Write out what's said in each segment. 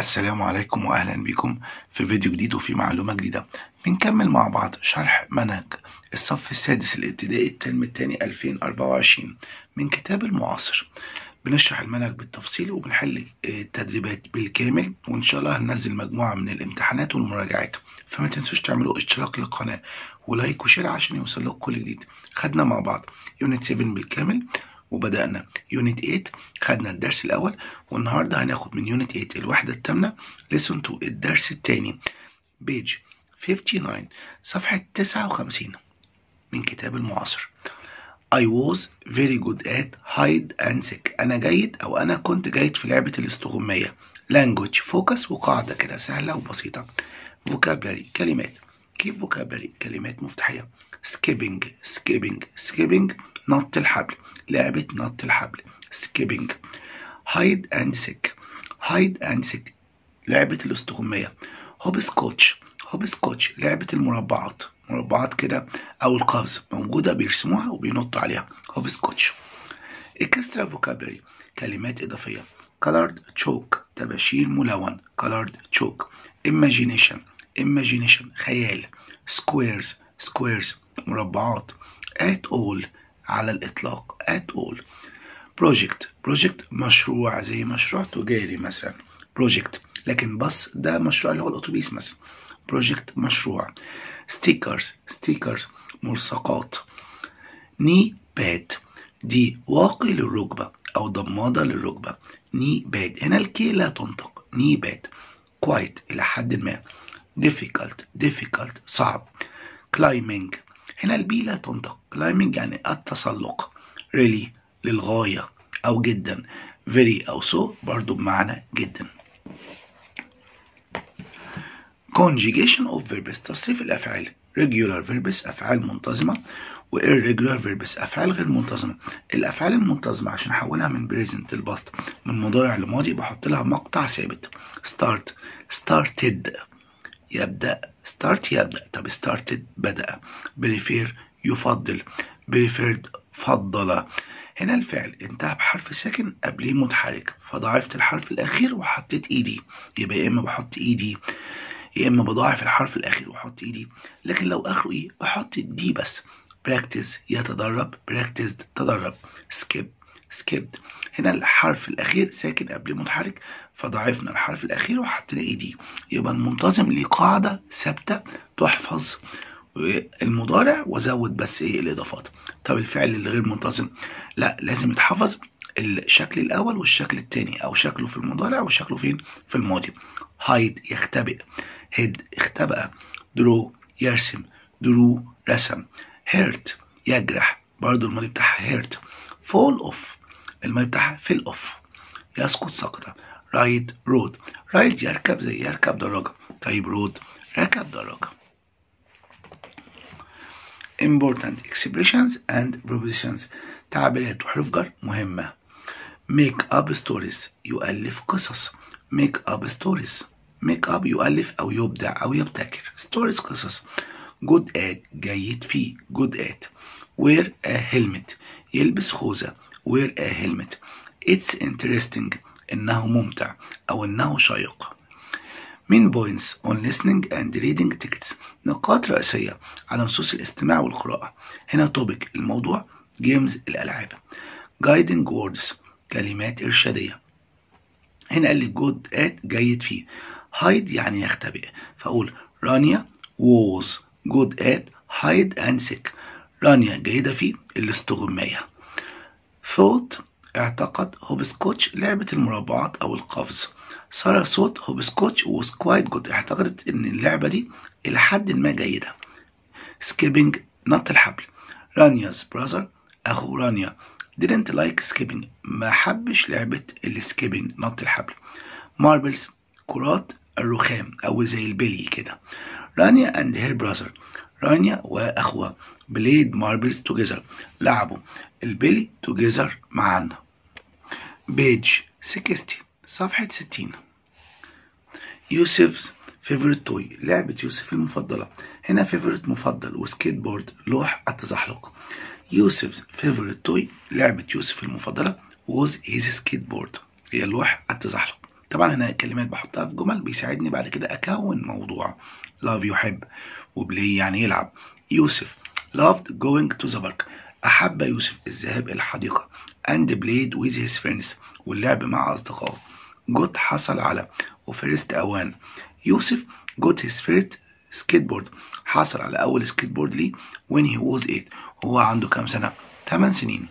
السلام عليكم واهلا بكم في فيديو جديد وفي معلومه جديده بنكمل مع بعض شرح منهج الصف السادس الابتدائي الترم الثاني 2024 من كتاب المعاصر بنشرح المنهج بالتفصيل وبنحل التدريبات بالكامل وان شاء الله هننزل مجموعه من الامتحانات والمراجعات فما تنسوش تعملوا اشتراك للقناه ولايك وشير عشان يوصل لكم كل جديد خدنا مع بعض يونت 7 بالكامل وبدأنا يونت 8 خدنا الدرس الأول والنهاردة هناخد من يونت 8 الوحدة الثامنة ليسون 2 الدرس الثاني بيج 59 صفحة 59 من كتاب المعاصر I was very good at hide and seek أنا جيد أو أنا كنت جيد في لعبة الاستغماية language focus وقاعدة كده سهلة وبسيطة vocabulary كلمات كيف vocabulary كلمات مفتاحية skipping skipping skipping نط الحبل لعبة نط الحبل skipping hide and seek hide and seek لعبة الاستغماية هوب سكوتش هوب سكوتش لعبة المربعات مربعات كده أو القفز موجودة بيرسموها وبينطوا عليها هوب سكوتش اكسترا فوكابري كلمات إضافية colored chalk تباشير ملون colored chalk imagination imagination خيال squares squares مربعات at all على الإطلاق at all project project مشروع زي مشروع تجاري مثلا project لكن بس ده مشروع اللي هو الأتوبيس مثلا project مشروع stickers stickers ملصقات ني باد دي واقي للركبة أو ضمادة للركبة ني باد هنا الكي لا تنطق ني باد quite إلى حد ما difficult difficult صعب climbing هنا البي لا تنطق climbing يعني التسلق really للغاية أو جدا very أو so برضو بمعنى جدا conjugation of verbs تصريف الأفعال regular verbs أفعال منتظمة و irregular verbs أفعال غير منتظمة الأفعال المنتظمة عشان أحولها من present البسط من مضارع لماضي بحط لها مقطع ثابت start started يبدأ start يبدأ طب started بدأ prefer يفضل preferred فضل هنا الفعل انتهى بحرف ساكن قبليه متحرك فضاعفت الحرف الأخير وحطيت ايدي يبقى يا إما بحط ايدي يا إما بضاعف الحرف الأخير وأحط ايدي لكن لو آخره ايه بحط دي بس practice يتدرب practiced تدرب skip skipped هنا الحرف الأخير ساكن قبل متحرك فضاعفنا الحرف الأخير وحطينا ايدي يبقى المنتظم ليه قاعدة ثابتة تحفظ المضارع وزود بس ايه الإضافات طب الفعل اللي غير منتظم لا لازم يتحفظ الشكل الأول والشكل الثاني أو شكله في المضارع وشكله فين في الماضي هايد يختبئ هيد اختبأ درو يرسم درو رسم هيرت يجرح برضو الماضي بتاعها هيرت فول اوف الماضي بتاعها فيل اوف يسقط سقطة رايد رود رايد يركب زي يركب دراجة طيب رود ركب دراجة important expressions and prepositions تعبيرات وحروف جر مهمة make up stories يؤلف قصص make up stories make up يؤلف أو يبدع أو يبتكر stories قصص good at جيد فيه good at wear a helmet يلبس خوذة wear a helmet it's interesting إنه ممتع أو إنه شيق من points on listening and reading tickets نقاط رئيسية على نصوص الاستماع والقراءة هنا topic الموضوع games الألعاب guiding words كلمات إرشادية هنا قال لي good at جيد فيه hide يعني يختبئ فأقول رانيا was good at hide and seek رانيا جيدة في الاستغماية thought اعتقد هوبسكوتش لعبة المربعات أو القفز سارة صوت هوبسكوتش was quite good اعتقدت إن اللعبة دي إلى حد ما جيدة skipping نط الحبل رانيا's brother أخو رانيا didn't like skipping ما حبش لعبة السكيبنج نط الحبل marbles كرات الرخام أو زي البلي كده رانيا and her brother رانيا وأخوها played marbles together لعبوا البلي together معا بيج 60 صفحة 60 يوسف فيفورت توي لعبة يوسف المفضلة هنا فيفورت مفضل وسكيت بورد لوح التزحلق يوسف فيفورت توي لعبة يوسف المفضلة was his skateboard هي لوح التزحلق طبعا هنا كلمات بحطها في جمل بيساعدني بعد كده اكون موضوع love يحب وبلاي يعني يلعب يوسف loved going to the park أحب يوسف الذهاب إلى الحديقة and played with his friends واللعب مع أصدقائه جوت حصل على وفيرست أوان يوسف got his first skateboard حصل على أول سكيت بورد ليه when he was 8 وهو عنده كام سنة؟ 8 سنين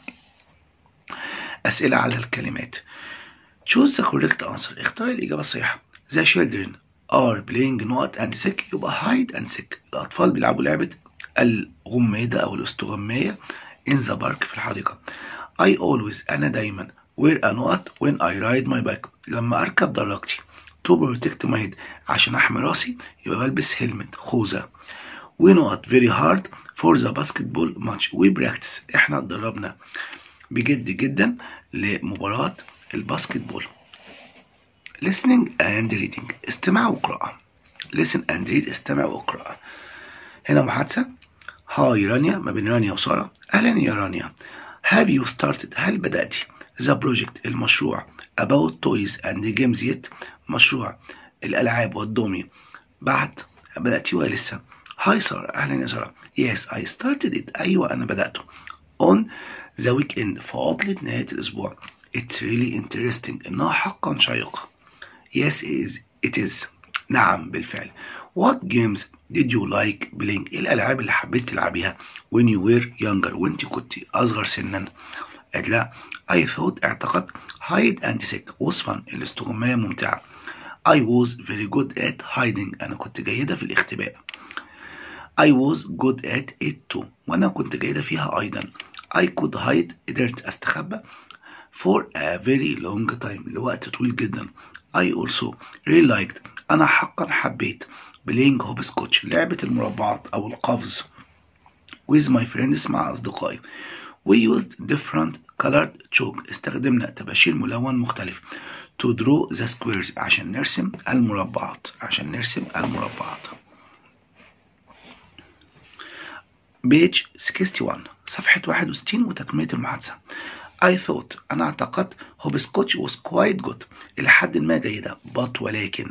أسئلة على الكلمات choose the correct answer اختار الإجابة الصحيحة the children are playing not and sick يبقى hide and sick الأطفال بيلعبوا لعبة الغميدة أو الاستغماية in the park في الحديقة I always أنا دايما wear a نقط when I ride my bike لما أركب دراجتي to protect my head عشان أحمي راسي يبقى بلبس هيلمت خوذة we not very hard for the basketball match we practice احنا اتدربنا بجد جدا لمباراة الباسكت بول listening and reading استماع وقراءة listen and read استمع وقراءة هنا محادثة هاي رانيا ما بين رانيا وسارة أهلا يا رانيا have you started هل بدأت the project المشروع about toys and games yet مشروع الألعاب والدومي بعد بدأتي ولا لسه هاي سارة أهلا يا سارة yes I started it أيوة أنا بدأته on the weekend في عطلة نهاية الأسبوع it's really interesting إنها حقا شيقة yes it is, it is. نعم بالفعل what games did you like playing ايه الالعاب اللي حبيت تلعبيها when you were younger وانت كنت اصغر سنا قالت لا I thought اعتقد hide and seek was fun الاستغماية ممتعة I was very good at hiding انا كنت جيدة في الاختباء I was good at it too وانا كنت جيدة فيها ايضا I could hide قدرت استخبى for a very long time لوقت طويل جدا I also really liked أنا حقا حبيت playing hopscotch لعبة المربعات أو القفز with my friends مع أصدقائي we used different colored chalk استخدمنا طباشير ملون مختلف to draw the squares عشان نرسم المربعات عشان نرسم المربعات page 61 صفحة 61 وتكملة المحادثة I thought أنا اعتقدت hopscotch was quite good إلى حد ما جيدة but ولكن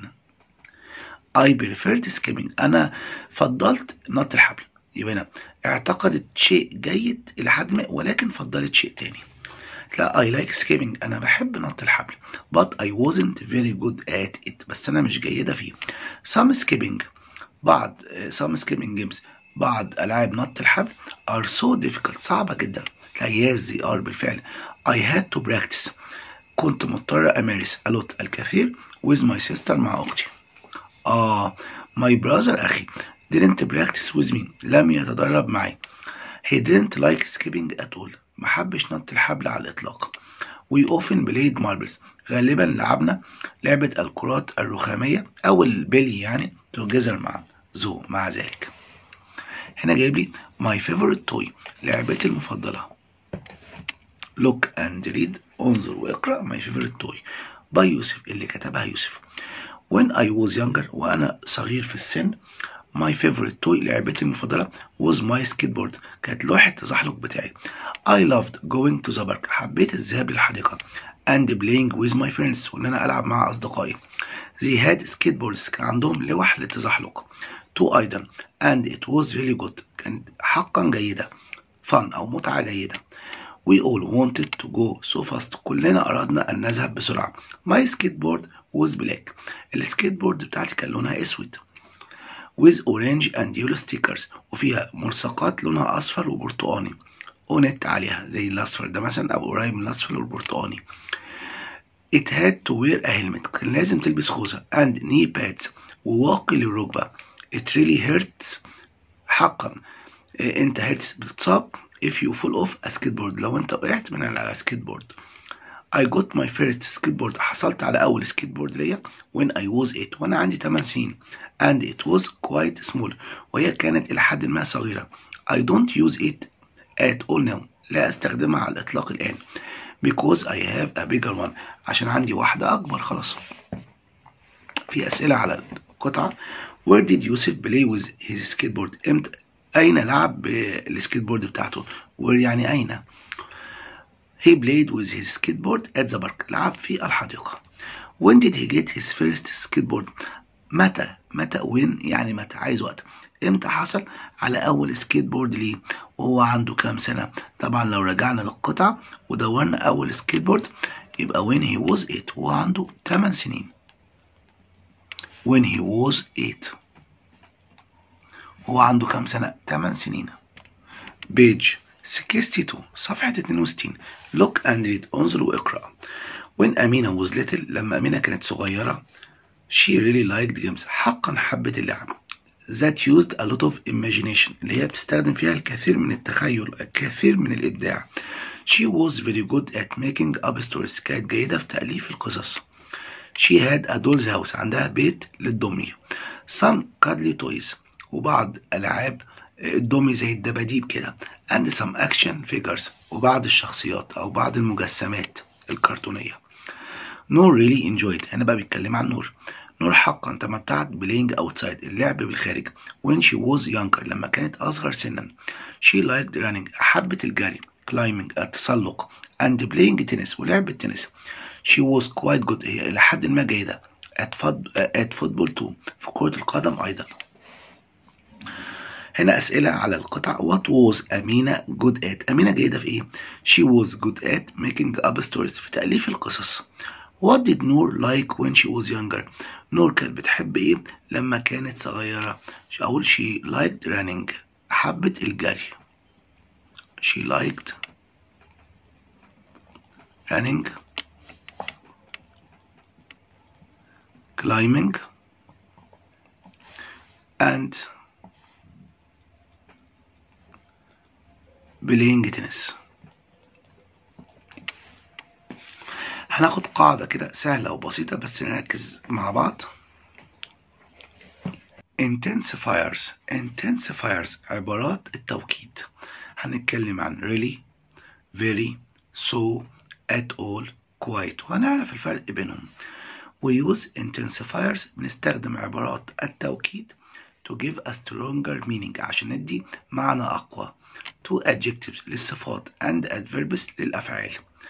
I preferred skipping أنا فضلت نط الحبل يبقى أنا اعتقدت شيء جيد إلى حد ما ولكن فضلت شيء تاني لا I like skipping أنا بحب نط الحبل but I wasn't very good at it بس أنا مش جيدة فيه some skipping بعض some skipping games بعض ألعاب نط الحبل are so difficult صعبة جدا لا yes they are بالفعل I had to practice كنت مضطر أمارس a lot الكثير with my sister مع أختي آه my brother أخي didn't practice with me لم يتدرب معي he didn't like skipping at all ما حبش نط الحبل على الإطلاق we often played marbles غالبا لعبنا لعبة الكرات الرخامية أو البلي يعني together معا ذو مع ذلك هنا جايب لي my favorite toy لعبتي المفضلة look and read انظر واقرأ my favorite toy by يوسف اللي كتبها يوسف when I was younger وأنا صغير في السن my favorite toy لعبتي المفضلة was my skateboard كانت لوحة التزحلق بتاعي I loved going to the park حبيت الذهاب للحديقة and playing with my friends وإن أنا ألعب مع أصدقائي they had skateboards كان عندهم لوح للتزحلق تو أيضا and it was really good كانت حقا جيدة fun أو متعة جيدة we all wanted to go so fast كلنا أردنا أن نذهب بسرعة my skateboard was black السكيت بورد بتاعتي كان لونها أسود with orange and yellow stickers وفيها ملصقات لونها أصفر وبرتقاني اونت عليها زي الأصفر ده مثلا أو قريب من الأصفر والبرتقاني it had to wear a helmet كان لازم تلبس خوذة and knee pads وواقي للركبة it really hurts حقا انت هرتس بتتصاب if you fall off a skateboard لو انت وقعت من على سكيت بورد I got my first skateboard حصلت على أول سكيت بورد ليا when I was 8 وأنا عندي 8 سنين and it was quite small وهي كانت إلى حد ما صغيرة I don't use it at all now لا أستخدمها على الإطلاق الآن because I have a bigger one عشان عندي واحدة أكبر خلاص في أسئلة على القطعة where did يوسف play with his skateboard امتى أين لعب بالسكيت بورد بتاعته where يعني أين He played with his skateboard at the park. لعب في الحديقة. when did he get his first skateboard متى متى وين يعني متى عايز وقت امتى حصل على اول سكيت بورد ليه وهو عنده كام سنة طبعا لو رجعنا للقطعة ودورنا اول سكيت بورد يبقى when he was 8 وهو عنده 8 سنين when he was 8 وهو عنده كام سنة 8 سنين بيج 62 صفحة 62 look and read انظر واقرأ when أمينة was little لما أمينة كانت صغيرة she really liked games حقا حبت اللعب that used a lot of imagination اللي هي بتستخدم فيها الكثير من التخيل الكثير من الإبداع she was very good at making up stories كانت جيدة في تأليف القصص she had a doll's house عندها بيت للدمية some cuddly toys وبعض ألعاب الدمي زي الدباديب كده and some action figures وبعض الشخصيات أو بعض المجسمات الكرتونية نور really enjoyed هنا بقى بيتكلم عن نور نور حقا تمتعت بلاينج اوتسايد اللعب بالخارج when she was younger لما كانت أصغر سنا she liked running أحبت الجري climbing التسلق and playing tennis ولعب التنس she was quite good هي إلى حد ما جيدة at, at football too في كرة القدم أيضا هنا أسئلة على القطع what was أمينة good at أمينة جيدة في إيه she was good at making up stories في تأليف القصص what did نور like when she was younger نور كانت بتحب إيه لما كانت صغيرة أقول she liked running حبت الجري she liked running climbing and playing tennis هناخد قاعدة كده سهلة وبسيطة بس نركز مع بعض intensifiers intensifiers عبارات التوكيد هنتكلم عن really very so at all quite وهنعرف الفرق بينهم we use intensifiers بنستخدم عبارات التوكيد to give a stronger meaning عشان ندي معنى أقوى to adjectives للصفات and adverbs للأفعال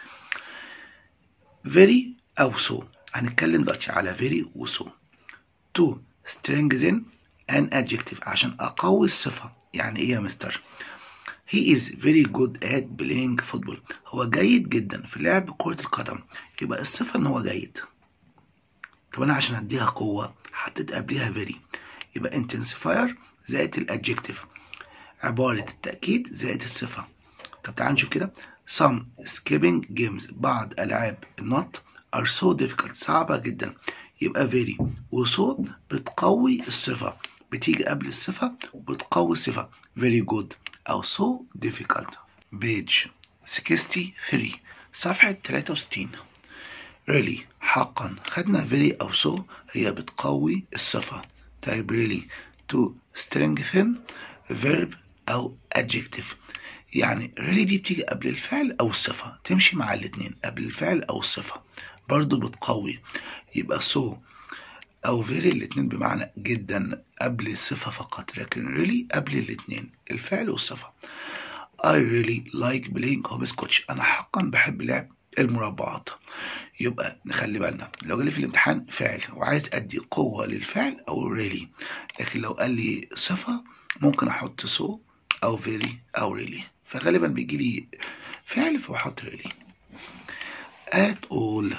very أو so هنتكلم دلوقتي على very و so to strengthen an adjective عشان أقوي الصفة يعني إيه يا مستر He is very good at playing football هو جيد جدا في لعب كرة القدم يبقى الصفة إن هو جيد طب أنا عشان أديها قوة حطيت قبليها very يبقى intensifier زائد الادجكتيف عبارة التأكيد زائد الصفة طب تعال نشوف كده some skipping games بعض ألعاب النط are so difficult صعبة جدا يبقى very و so بتقوي الصفة بتيجي قبل الصفة وبتقوي الصفة very good أو so difficult page 63 صفحة 63 really حقا خدنا very أو so هي بتقوي الصفة طيب really to strengthen verb أو adjective يعني really دي بتيجي قبل الفعل أو الصفة تمشي مع الاتنين قبل الفعل أو الصفة برضو بتقوي يبقى so أو very الاتنين بمعنى جدا قبل الصفة فقط لكن really قبل الاتنين الفعل والصفة I really like playing hopscotch أنا حقا بحب لعب المربعات يبقى نخلي بالنا لو جالي في الامتحان فعل وعايز ادي قوة للفعل او really لكن لو قال لي صفة ممكن احط so او very او really فغالبا بيجي لي فعل فبحط really at all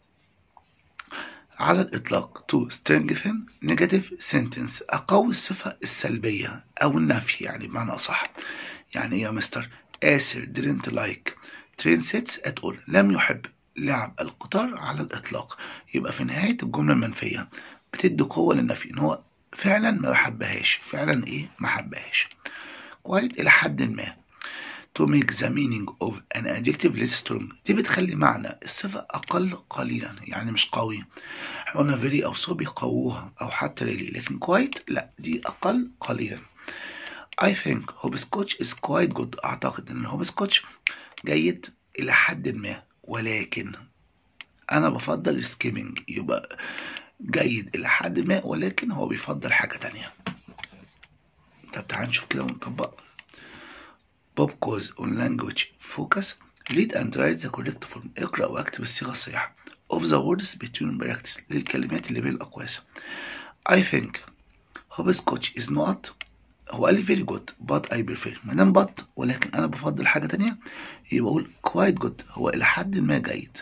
على الإطلاق to strengthen negative sentence أقوي الصفة السلبية أو النفي يعني بمعنى أصح يعني يا مستر آسر didn't like train sets at all لم يحب لعب القطار على الإطلاق يبقى في نهاية الجملة المنفية بتدي قوة للنفي إن هو فعلا ما بحبهاش فعلا إيه ما حبهاش quite إلى حد ما to make the meaning of an adjective less strong دي بتخلي معنى الصفة أقل قليلا يعني مش قوي احنا قلنا very أو so بيقووها أو حتى really لكن quite لا دي أقل قليلا I think hopscotch is quite good أعتقد إن الهوبسكوتش جيد إلى حد ما ولكن أنا بفضل السكيمنج يبقى جيد إلى حد ما ولكن هو بيفضل حاجة تانية طب تعال نشوف كده ونطبق بوب كوز اون لانجوج فوكس read and write the correct form اقرأ واكتب الصيغة الصحيحة of the words between brackets للكلمات اللي بين الأقواس I think hopscotch is not هو قال لي very good but I prefer ما دام but ولكن أنا بفضل حاجة تانية يبقى أقول quite good هو إلى حد ما جيد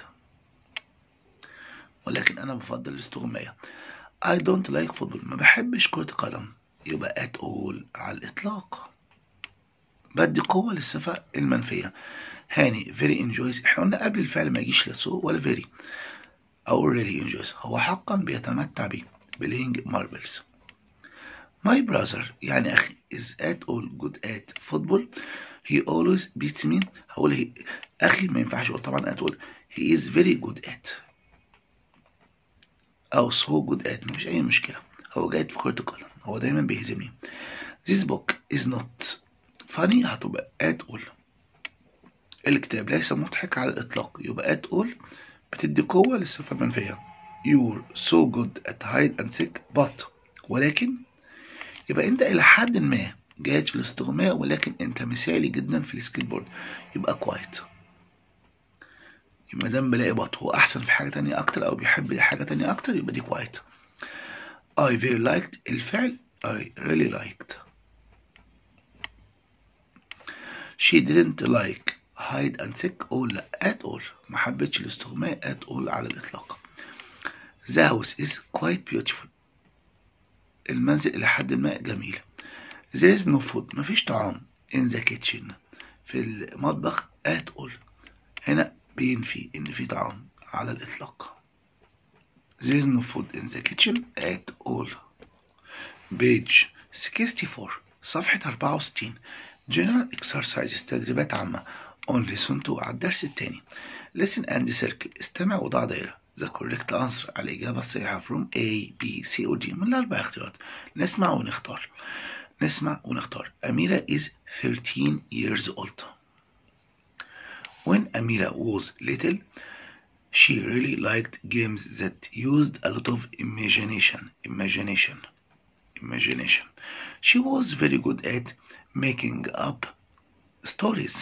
ولكن أنا بفضل الاستغماية I don't like football ما بحبش كرة القدم يبقى at all على الإطلاق بدي قوة للصفة المنفية هاني very enjoys احنا قلنا قبل الفعل ما يجيش لا so ولا very أو really enjoys هو حقا بيتمتع بيه playing marbles my brother يعني أخي is at all good at football he always beats me هقول هي أخي ما ينفعش أقول طبعا at all he is very good at أو so good at مفيش أي مشكلة هو جيد في كرة القدم هو دايما بيهزمني this book is not funny هتبقى at all الكتاب ليس مضحك على الإطلاق يبقى at all بتدي قوة للصفة المنفية you're so good at hide and seek but ولكن يبقى أنت إلى حد ما جيد في الاستغماء ولكن أنت مثالي جدا في السكيت بورد يبقى كوايت ما دام بلاقي بط هو أحسن في حاجة تانية أكتر أو بيحب حاجة تانية أكتر يبقى دي كوايت I very liked الفعل I really liked she didn't like hide and seek all لا at all ما حبتش الاستغماء at all على الإطلاق the house is quite beautiful المنزل إلى حد ما جميل there is no food ما فيش طعام in the kitchen في المطبخ at all هنا بينفي إن في طعام على الإطلاق There is no food in the kitchen at all. Page 64 صفحة 64 General exercises تدريبات عامة on lesson 2 على الدرس الثاني Listen and circle استمع وضع دائرة The correct answer على الإجابة الصحيحة from A, B, C or D من الأربع اختيارات نسمع ونختار نسمع ونختار أميرة is 13 years old When Amira was little she really liked games that used a lot of imagination imagination imagination she was very good at making up stories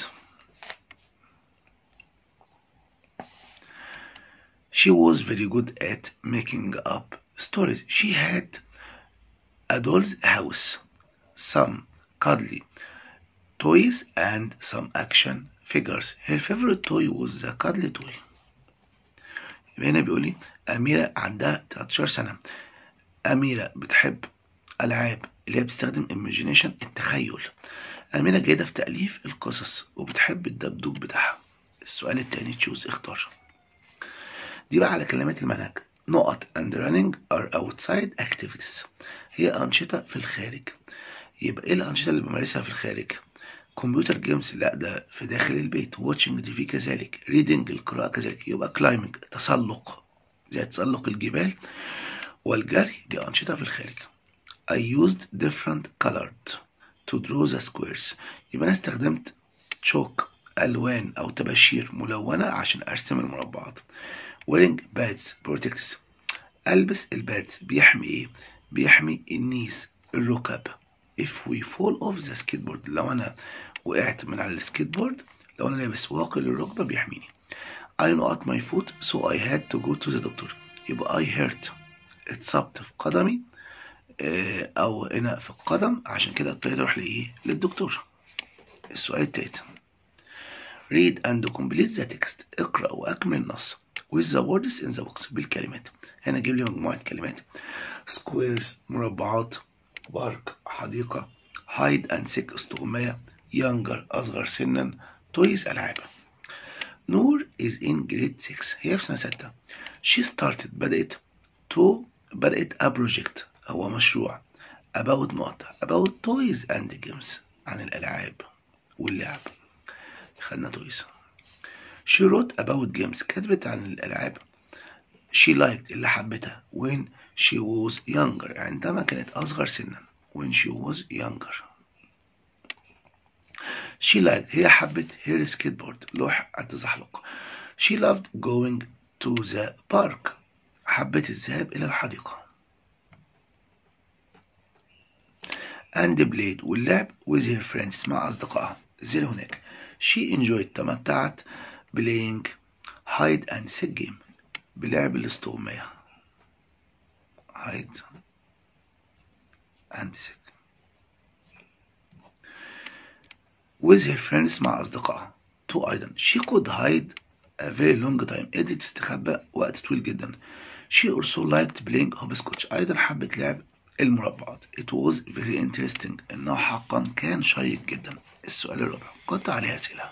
she was very good at making up stories she had a doll's house some cuddly toys and some action figures her favorite toy was the cuddly toy يبقى هنا بيقول لي أميرة عندها 13 سنة أميرة بتحب ألعاب اللي هي بتستخدم imagination التخيل أميرة جيدة في تأليف القصص وبتحب الدبدوب بتاعها السؤال التاني تشوز اختار دي بقى على كلمات المنهج نقط and running are outside activities هي أنشطة في الخارج يبقى إيه الأنشطة اللي بمارسها في الخارج كمبيوتر جيمز لا ده في داخل البيت واتشنج تي في كذلك ريدنج القراءة كذلك يبقى كلايمنج تسلق زي تسلق الجبال والجري دي أنشطة في الخارج I used different colored to draw the squares يبقى أنا استخدمت تشوك ألوان أو تباشير ملونة عشان أرسم المربعات wearing pads protects ألبس البادز بيحمي إيه؟ بيحمي النيز الركب if we fall off the skateboard لو أنا وقعت من على السكيت بورد لو أنا لابس واقي للركبة بيحميني I know at my foot so I had to go to the doctor يبقى I hurt اتصبت في قدمي أو هنا في القدم عشان كده اضطريت أروح لإيه؟ للدكتور السؤال التالت read and complete the text اقرأ وأكمل النص with the words in the box بالكلمات هنا جيب لي مجموعة كلمات squares مربعات بارك حديقة hide and seek استغماية younger أصغر سنا toys ألعاب نور is in grade 6 هي في سنة ستة she started بدأت to بدأت a project هو مشروع about not about toys and games عن الألعاب واللعب خدنا toys she wrote about games كتبت عن الألعاب she liked اللي حبتها when she was younger عندما كانت أصغر سنا when she was younger she liked هي حبت her skateboard لوح التزحلق she loved going to the park حبت الذهاب إلى الحديقة and played واللعب with her friends مع أصدقائها زي هناك she enjoyed تمتعت playing hide and seek game بلعب الاستغماية hide and seek with her friends مع أصدقائها to أيضا she could hide a very long time قدرت تستخبى وقت طويل جدا she also liked playing hopscotch أيضا حبت لعب المربعات it was very interesting إنه حقا كان شيق جدا السؤال الرابع قطع عليه أسئلة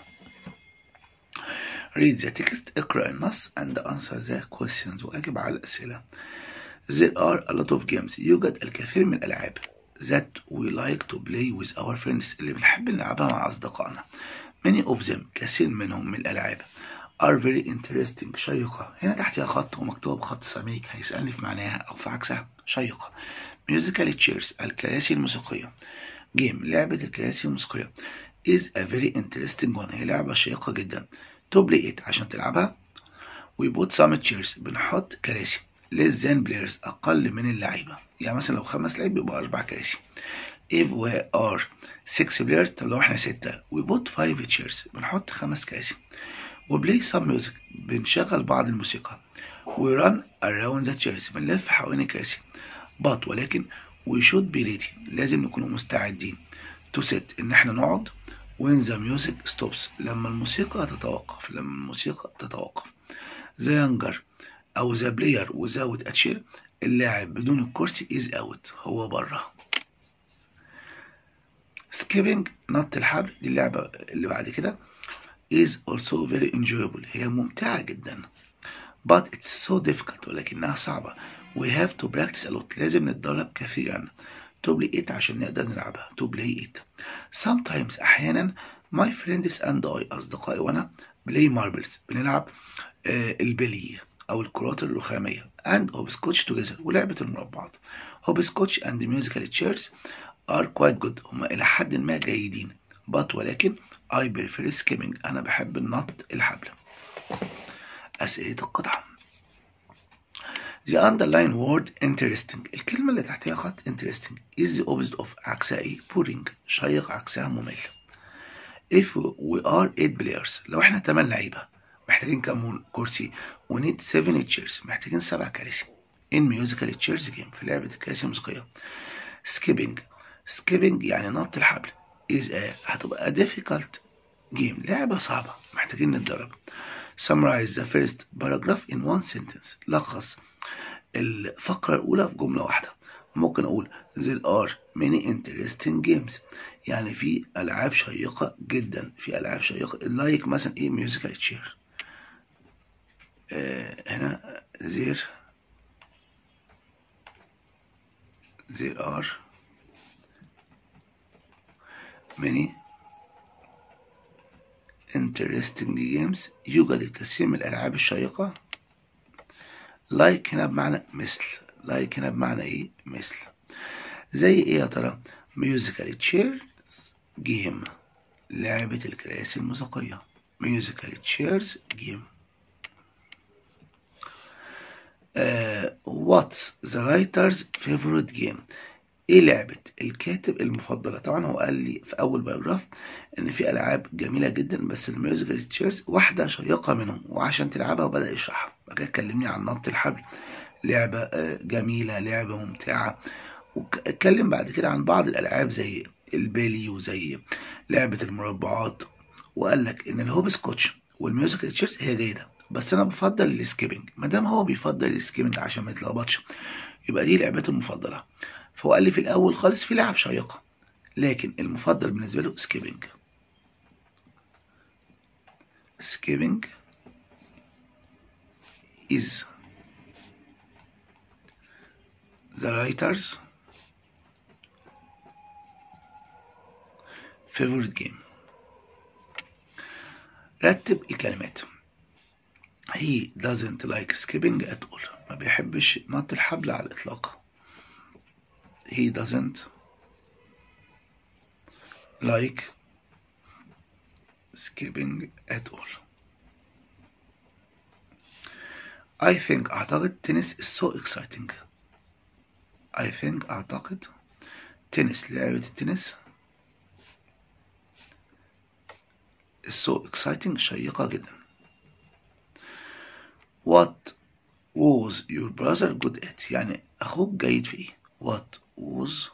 read the text اقرأ النص and answer the questions وأجب على الأسئلة there are a lot of games يوجد الكثير من الألعاب that we like to play with our friends اللي بنحب نلعبها مع أصدقائنا many of them كثير منهم من الألعاب are very interesting شيقة هنا تحتها خط ومكتوب بخط سميك هيسألني في معناها أو في عكسها شيقة musical chairs الكراسي الموسيقية game لعبة الكراسي الموسيقية is a very interesting one هي لعبة شيقة جدا to play it عشان تلعبها we put some chairs بنحط كراسي less than players أقل من اللعيبة يعني مثلا لو خمس لعيب يبقى أربع كراسي if we are six players طب لو احنا ستة we put five chairs بنحط خمس كراسي we play some music بنشغل بعض الموسيقى we run around the chairs بنلف حوالين الكراسي but ولكن we should be ready لازم نكون مستعدين to sit إن احنا نقعد when the music stops لما الموسيقى تتوقف لما الموسيقى تتوقف the younger أو the player without a chair اللاعب بدون الكرسي is out هو بره skipping نط الحبل دي اللعبة اللي بعد كده is also very enjoyable هي ممتعة جدا but it's so difficult ولكنها صعبة we have to practice a lot لازم نتدرب كثيرا to play it عشان نقدر نلعبها to play it sometimes أحيانا my friends and I أصدقائي وأنا play marbles بنلعب آه البلي أو الكرات الرخامية and hopscotch together ولعبة المربعات hopscotch and musical chairs are quite good هما إلى حد ما جيدين but ولكن I prefer skimming أنا بحب النط الحبل أسئلة القطعة The underline word interesting الكلمة اللي تحتها خط interesting is the opposite of عكسها إيه boring شيق عكسها ممل if we are eight players لو احنا 8 لعيبة محتاجين كم كرسي we need seven chairs محتاجين سبع كراسي in musical chairs game في لعبة الكراسي الموسيقية skipping skipping يعني نط الحبل is a هتبقى difficult game لعبة صعبة محتاجين نتدرب summarize the first paragraph in one sentence لخص الفقرة الأولى في جملة واحدة ممكن أقول there are many interesting games يعني في ألعاب شيقة جدا في ألعاب شيقة like مثلا إيه musical chair آه هنا there there are many interesting games يوجد الكثير من الألعاب الشيقة like هنا بمعنى مثل like هنا بمعنى إيه مثل زي إيه يا ترى musical chairs game لعبة الكراسي الموسيقية musical chairs game uh, what's the writer's favorite game ايه لعبة الكاتب المفضلة طبعا هو قال لي في اول باراجراف ان في العاب جميلة جدا بس الميوزيكال تشيرز واحدة شيقة منهم وعشان تلعبها وبدأ يشرحها بعد كده كلمني عن نط الحبل لعبة جميلة لعبة ممتعة واتكلم بعد كده عن بعض الالعاب زي البيلي وزي لعبة المربعات وقال لك ان الهوب سكوتش والميوزيكال تشيرز هي جيدة بس انا بفضل السكيبنج ما دام هو بيفضل السكيبنج عشان ما يتلخبطش يبقى دي لعبته المفضلة فهو قال لي في الأول خالص في لعب شيقة لكن المفضل بالنسبة له سكيبنج سكيبنج is the writer's favorite game رتب الكلمات he doesn't like skipping at all ما بيحبش نط الحبل على الإطلاق he doesn't like skipping at all I think أعتقد tennis is so exciting I think أعتقد تنس لعبة التنس is so exciting شيقة جدا What was your brother good at يعني أخوك جيد في إيه what was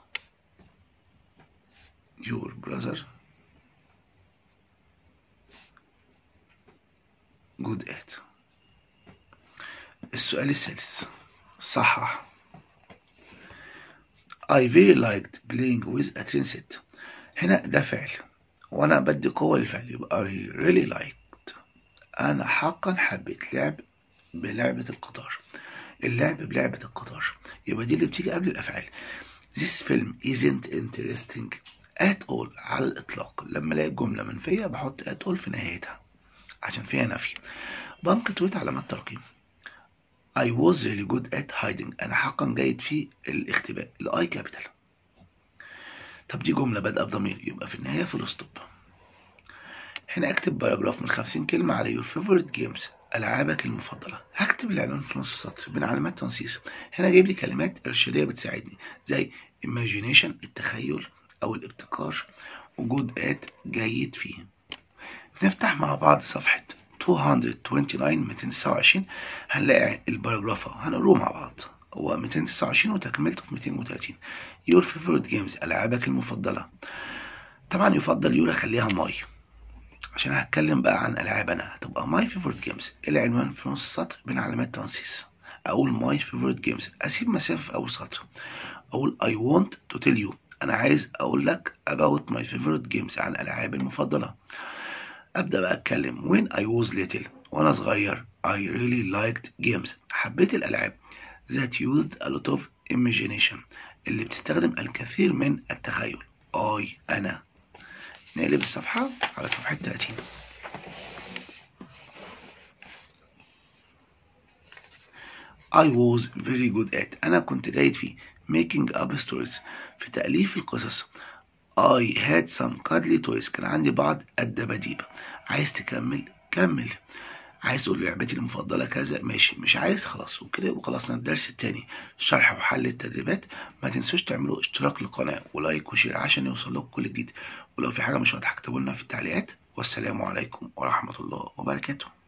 your brother good at السؤال السادس صحح I very liked playing with a train set هنا ده فعل وانا بدي قوة للفعل يبقى I really liked انا حقا حبيت لعب بلعبة القطار اللعب بلعبة القطار يبقى دي اللي بتيجي قبل الافعال This film isn't interesting at all على الاطلاق لما الاقي جملة منفية بحط at all في نهايتها عشان فيها نفي بنقطويت علامات ترقيم I was really good at hiding أنا حقا جيد في الاختباء الآي كابيتال طب دي جملة بادئة بضمير يبقى في النهاية فول ستوب هنا اكتب باراجراف من 50 كلمة على your favorite games ألعابك المفضلة هكتب العنوان في نص السطر بين علامات تنصيص هنا جايب لي كلمات إرشادية بتساعدني زي imagination التخيل أو الابتكار وجود at جيد فيه نفتح مع بعض صفحة 229 229 هنلاقي الباراجراف هنقروه مع بعض هو 229 وتكملته في 230 your favorite games ألعابك المفضلة طبعا يفضل يور أخليها ماي عشان هتكلم بقى عن ألعاب أنا هتبقى ماي favorite games العنوان في نص السطر بين علامات تنصيص أقول ماي favorite games أسيب مسافة في أول سطر أقول I want to tell you أنا عايز أقول لك about my favorite games عن ألعابي المفضلة أبدأ بقى أتكلم when I was little وأنا صغير I really liked games حبيت الألعاب that used a lot of imagination اللي بتستخدم الكثير من التخيل I أنا نقلب الصفحة على صفحة 30 I was very good at أنا كنت جيد في making up stories في تأليف القصص I had some cuddly toys كان عندي بعض الدباديب عايز تكمل كمل عايز تقول لعبتي المفضلة كذا ماشي مش عايز خلاص وكده يبقى خلصنا الدرس التاني شرح وحل التدريبات ما تنسوش تعملوا اشتراك للقناة ولايك وشير عشان يوصل لكم كل جديد ولو في حاجة مش واضحة اكتبوا لنا في التعليقات والسلام عليكم ورحمة الله وبركاته